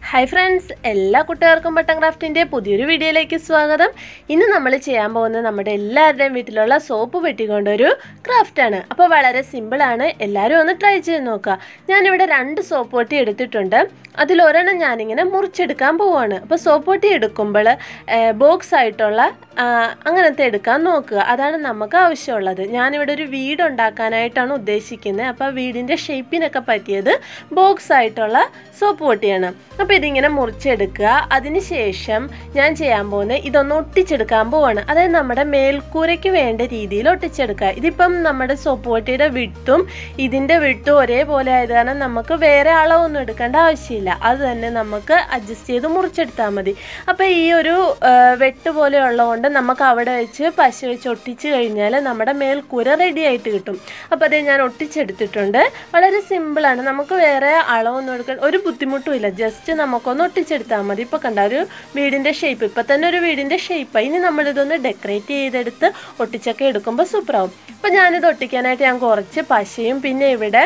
hi friends എല്ലാ കുട്ടികൾക്കും button ക്രാഫ്റ്റിൻ്റെ പുതിയൊരു വീഡിയോയിലേക്ക് സ്വാഗതം ഇന്ന് നമ്മൾ ചെയ്യാൻ പോകുന്നത് നമ്മുടെ എല്ലാവരുടെയും വീട്ടിലുള്ള സോപ്പ് പെട്ടിക്കൊണ്ടൊരു ക്രാഫ്റ്റാണ് അപ്പോൾ വളരെ സിമ്പിളാണ് എല്ലാവരും ഒന്ന് ട്രൈ ചെയ്ത് നോക്കുക ഞാനിവിടെ രണ്ട് സോപ്പ് പൊട്ടി എടുത്തിട്ടുണ്ട് അതിലൊരെണ്ണം ഞാനിങ്ങനെ മുറിച്ചെടുക്കാൻ പോവുകയാണ് അപ്പോൾ സോപ്പ് പൊട്ടി എടുക്കുമ്പോൾ ബോക്സ് ആയിട്ടുള്ള ആ, അങ്ങനത്തെ എടുക്കാൻ നോക്കുക അതാണ് നമുക്ക് ആവശ്യമുള്ളത് ഞാനിവിടെ ഒരു വീട് ഉണ്ടാക്കാനായിട്ടാണ് ഉദ്ദേശിക്കുന്നത് അപ്പോൾ വീടിൻ്റെ ഷേപ്പിനൊക്കെ പറ്റിയത് ബോക്സ് ആയിട്ടുള്ള സോപ്പ് പൊട്ടിയാണ് അപ്പോൾ ഇതിങ്ങനെ മുറിച്ചെടുക്കുക അതിനുശേഷം ഞാൻ ചെയ്യാൻ പോകുന്നത് ഇതൊന്ന് ഒട്ടിച്ചെടുക്കാൻ പോവാണ് അതായത് നമ്മുടെ മേൽക്കൂരയ്ക്ക് വേണ്ട രീതിയിൽ ഒട്ടിച്ചെടുക്കുക ഇതിപ്പം നമ്മുടെ സോപ്പ് പൊട്ടിയുടെ വിട്ടും ഇതിൻ്റെ വിട്ടും ഒരേപോലെ ആയത് കാരണം നമുക്ക് വേറെ അളവൊന്നും എടുക്കേണ്ട ആവശ്യമില്ല അത് തന്നെ നമുക്ക് അഡ്ജസ്റ്റ് ചെയ്ത് മുറിച്ചെടുത്താൽ മതി അപ്പോൾ ഈ ഒരു ആ, വെട്ട് പോലെ ഉള്ളതുകൊണ്ട് നമുക്ക് അവിടെ വെച്ച് പശ വെച്ച് ഒട്ടിച്ച് കഴിഞ്ഞാൽ നമ്മുടെ മേൽക്കൂര റെഡി ആയിട്ട് കിട്ടും അപ്പോൾ അത് ഞാൻ ഒട്ടിച്ചെടുത്തിട്ടുണ്ട് വളരെ സിമ്പിളാണ് നമുക്ക് വേറെ അളവൊന്നും എടുക്കാൻ ഒരു ബുദ്ധിമുട്ടും ഇല്ല ജസ്റ്റ് നമുക്കൊന്ന് ഒട്ടിച്ചെടുത്താൽ മതി ഇപ്പോൾ കണ്ട ഒരു വീടിൻ്റെ ഷേപ്പ് ഇപ്പം തന്നെ ഒരു വീടിൻ്റെ ഷേപ്പായി ഇനി നമ്മളിതൊന്ന് ഡെക്കറേറ്റ് ചെയ്തെടുത്ത് ഒട്ടിച്ചൊക്കെ എടുക്കുമ്പോൾ സൂപ്പറാവും അപ്പോൾ ഞാനിത് ഒട്ടിക്കാനായിട്ട് ഞാൻ കുറച്ച് പശയും പിന്നെ ഇവിടെ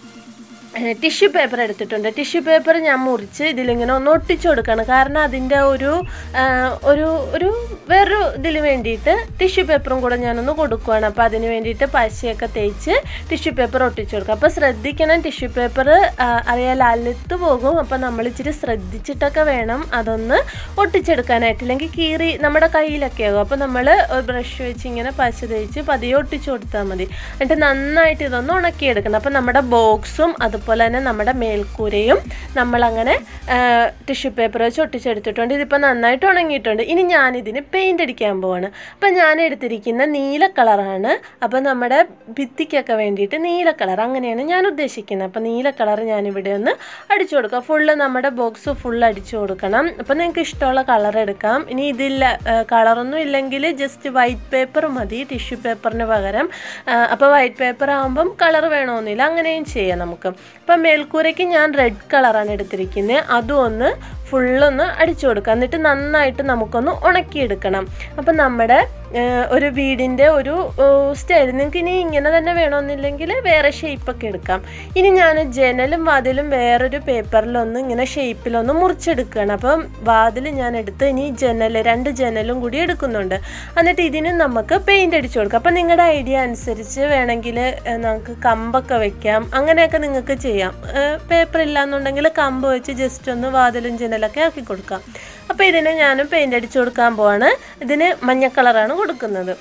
ടിഷ്യൂ പേപ്പർ എടുത്തിട്ടുണ്ട് ടിഷ്യൂ പേപ്പർ ഞാൻ മുറിച്ച് ഇതിലിങ്ങനെ ഒന്ന് ഒട്ടിച്ചു കൊടുക്കണം കാരണം അതിൻ്റെ ഒരു ആ, ഒരു ഒരു വേറൊരു ഇതിന് വേണ്ടിയിട്ട് ടിഷ്യൂ പേപ്പറും കൂടെ ഞാനൊന്ന് കൊടുക്കുകയാണ് അപ്പോൾ അതിന് വേണ്ടിയിട്ട് പശയൊക്കെ തേച്ച് ടിഷ്യൂ പേപ്പർ ഒട്ടിച്ചു കൊടുക്കുക അപ്പോൾ ശ്രദ്ധിക്കണം ടിഷ്യൂ പേപ്പർ അറിയാൽ അലുത്ത് പോകും അപ്പോൾ നമ്മൾ ഇച്ചിരി ശ്രദ്ധിച്ചിട്ടൊക്കെ വേണം അതൊന്ന് ഒട്ടിച്ചെടുക്കാനായിട്ട് ഇല്ലെങ്കിൽ കീറി നമ്മുടെ കയ്യിലൊക്കെ ആകും അപ്പോൾ നമ്മൾ ബ്രഷ് വെച്ച് ഇങ്ങനെ പശ തേച്ച് പതിയെ ഒട്ടിച്ചു കൊടുത്താൽ മതി എന്നിട്ട് നന്നായിട്ട് ഇതൊന്ന് ഉണക്കിയെടുക്കണം അപ്പോൾ നമ്മുടെ ബോക്സും അതുപോലെ തന്നെ നമ്മുടെ മേൽക്കൂരയും നമ്മളങ്ങനെ ടിഷ്യൂ പേപ്പർ വെച്ച് ഒട്ടിച്ചെടുത്തിട്ടുണ്ട് ഇതിപ്പോൾ നന്നായിട്ട് ഉണങ്ങിയിട്ടുണ്ട് ഇനി ഞാനിതിന് പെയിൻ്റ് അടിക്കാൻ പോവാണ് അപ്പോൾ ഞാൻ എടുത്തിരിക്കുന്ന നീല കളറാണ് അപ്പോൾ നമ്മുടെ ഭിത്തിക്കൊക്കെ വേണ്ടിയിട്ട് നീല കളർ അങ്ങനെയാണ് ഞാൻ ഉദ്ദേശിക്കുന്നത് അപ്പോൾ നീല കളർ ഞാനിവിടെ ഒന്ന് അടിച്ചു കൊടുക്കാം ഫുള്ള് നമ്മുടെ ബോക്സ് ഫുൾ അടിച്ചു കൊടുക്കണം അപ്പോൾ നിങ്ങൾക്ക് ഇഷ്ടമുള്ള കളർ എടുക്കാം ഇനി ഇതില്ല കളറൊന്നും ഇല്ലെങ്കിൽ ജസ്റ്റ് വൈറ്റ് പേപ്പർ മതി ടിഷ്യൂ പേപ്പറിന് പകരം അപ്പോൾ വൈറ്റ് പേപ്പർ ആകുമ്പം കളർ വേണമെന്നില്ല അങ്ങനെയും ചെയ്യാം നമുക്ക് അപ്പം മേൽക്കൂരയ്ക്ക് ഞാൻ റെഡ് കളറാണ് എടുത്തിരിക്കുന്നത് അതും ഒന്ന് ഫുള്ളൊന്ന് അടിച്ചു കൊടുക്കുക എന്നിട്ട് നന്നായിട്ട് നമുക്കൊന്ന് ഉണക്കിയെടുക്കണം അപ്പം നമ്മുടെ ഏഹ്, ഒരു വീടിൻ്റെ ഒരു സ്റ്റൈൽ നിങ്ങൾക്ക് ഇനി ഇങ്ങനെ തന്നെ വേണമെന്നില്ലെങ്കിൽ വേറെ ഷേപ്പൊക്കെ എടുക്കാം ഇനി ഞാൻ ജനലും വാതിലും വേറൊരു പേപ്പറിലൊന്ന് ഇങ്ങനെ ഷേപ്പിലൊന്ന് മുറിച്ചെടുക്കുകയാണ് അപ്പം വാതിൽ ഞാൻ എടുത്ത് ഇനി ജനൽ രണ്ട് ജനലും കൂടി എടുക്കുന്നുണ്ട് എന്നിട്ട് ഇതിന് നമുക്ക് പെയിൻ്റ് അടിച്ചു കൊടുക്കാം അപ്പം നിങ്ങളുടെ ഐഡിയ അനുസരിച്ച് വേണമെങ്കിൽ ഏഹ്, നമുക്ക് കമ്പൊക്കെ വെക്കാം അങ്ങനെയൊക്കെ നിങ്ങൾക്ക് ചെയ്യാം പേപ്പർ ഇല്ലാന്നുണ്ടെങ്കിൽ കമ്പ് വെച്ച് ജസ്റ്റ് ഒന്ന് വാതിലും ജനലൊക്കെ ആക്കി കൊടുക്കാം അപ്പോൾ ഇതിന് ഞാൻ പെയിൻ്റ് അടിച്ചു കൊടുക്കാൻ പോവാണ് ഇതിന് മഞ്ഞ കളറാണ് കൊടുക്കുന്നത്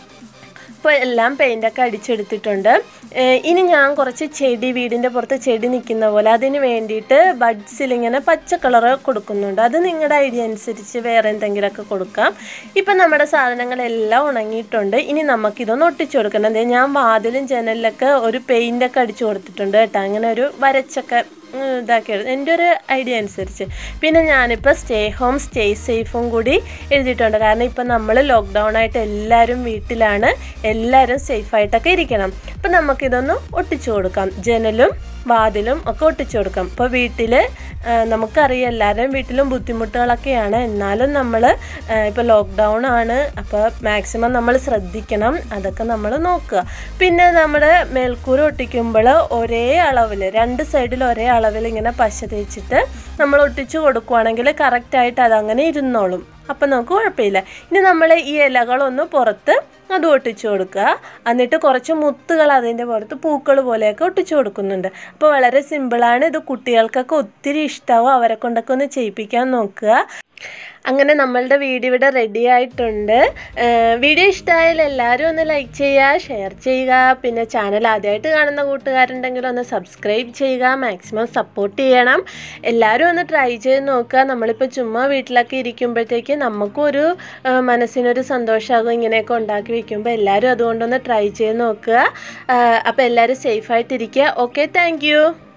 ഇപ്പോൾ എല്ലാം പെയിൻ്റൊക്കെ അടിച്ചെടുത്തിട്ടുണ്ട് ഏഹ് ഇനി ഞാൻ കുറച്ച് ചെടി വീടിൻ്റെ പുറത്ത് ചെടി നിൽക്കുന്ന പോലെ അതിന് വേണ്ടിയിട്ട് ബഡ്സിൽ ഇങ്ങനെ പച്ച കളർ കൊടുക്കുന്നുണ്ട് അത് നിങ്ങളുടെ ഐഡിയ അനുസരിച്ച് വേറെ എന്തെങ്കിലുമൊക്കെ കൊടുക്കാം ഇപ്പം നമ്മുടെ സാധനങ്ങളെല്ലാം ഉണങ്ങിയിട്ടുണ്ട് ഇനി നമുക്കിതൊന്ന് ഒട്ടിച്ചു കൊടുക്കണം ദേ ഞാൻ വാതിലും ജനലിലൊക്കെ ഒരു പെയിൻ്റൊക്കെ അടിച്ചു കൊടുത്തിട്ടുണ്ട് കേട്ടോ അങ്ങനെ ഒരു വരച്ചൊക്കെ ഉം, ഇതാക്കിയത് എൻ്റെ ഒരു ഐഡിയ അനുസരിച്ച് പിന്നെ ഞാനിപ്പോൾ സ്റ്റേ ഹോം സ്റ്റേ സേഫും കൂടി എഴുതിയിട്ടുണ്ട് കാരണം ഇപ്പം നമ്മൾ ലോക്ക്ഡൗൺ ആയിട്ട് എല്ലാവരും വീട്ടിലാണ് എല്ലാവരും സേഫായിട്ടൊക്കെ ഇരിക്കണം അപ്പം നമുക്കിതൊന്ന് ഒട്ടിച്ചു കൊടുക്കാം ജനലും വാതിലും ഒക്കെ ഒട്ടിച്ചു കൊടുക്കാം ഇപ്പോൾ വീട്ടിൽ നമുക്കറിയാം എല്ലാവരുടെയും വീട്ടിലും ബുദ്ധിമുട്ടുകളൊക്കെയാണ് എന്നാലും നമ്മൾ ഇപ്പോൾ ലോക്ക്ഡൗൺ ആണ് അപ്പോൾ മാക്സിമം നമ്മൾ ശ്രദ്ധിക്കണം അതൊക്കെ നമ്മൾ നോക്കുക പിന്നെ നമ്മുടെ മേൽക്കൂര ഒട്ടിക്കുമ്പോൾ ഒരേ അളവിൽ രണ്ട് സൈഡിൽ ഒരേ അളവിൽ ഇങ്ങനെ പശ തേച്ചിട്ട് നമ്മൾ ഒട്ടിച്ചു കൊടുക്കുവാണെങ്കിൽ കറക്റ്റായിട്ട് അതങ്ങനെ ഇരുന്നോളും അപ്പം നമുക്ക് കുഴപ്പമില്ല ഇനി നമ്മൾ ഈ ഇലകളൊന്ന് പുറത്ത് അത് ഒട്ടിച്ചു കൊടുക്കുക എന്നിട്ട് കുറച്ച് മുത്തുകൾ അതിൻ്റെ പുറത്ത് പൂക്കൾ പോലെയൊക്കെ ഒട്ടിച്ചു കൊടുക്കുന്നുണ്ട് അപ്പോൾ വളരെ സിമ്പിളാണ് ഇത് കുട്ടികൾക്കൊക്കെ ഒത്തിരി ഇഷ്ടമാവും അവരെ കൊണ്ടൊക്കെ ഒന്ന് ചെയ്യിപ്പിക്കാൻ നോക്കുക അങ്ങനെ നമ്മളുടെ വീഡിയോ ഇവിടെ റെഡി ആയിട്ടുണ്ട് ഏഹ് വീഡിയോ ഇഷ്ടമായാൽ എല്ലാവരും ഒന്ന് ലൈക്ക് ചെയ്യുക ഷെയർ ചെയ്യുക പിന്നെ ചാനൽ ആദ്യമായിട്ട് കാണുന്ന കൂട്ടുകാരുണ്ടെങ്കിൽ ഒന്ന് സബ്സ്ക്രൈബ് ചെയ്യുക മാക്സിമം സപ്പോർട്ട് ചെയ്യണം എല്ലാവരും ഒന്ന് ട്രൈ ചെയ്ത് നോക്കുക നമ്മളിപ്പോൾ ചുമ്മാ വീട്ടിലൊക്കെ ഇരിക്കുമ്പോഴത്തേക്ക് നമുക്കും ഒരു ഏഹ് മനസ്സിനൊരു സന്തോഷമാകും ഇങ്ങനെയൊക്കെ ഉണ്ടാക്കി വെക്കുമ്പോൾ എല്ലാവരും അതുകൊണ്ടൊന്ന് ട്രൈ ചെയ്ത് നോക്കുക അപ്പോൾ എല്ലാവരും സേഫായിട്ടിരിക്കുക ഓക്കെ താങ്ക്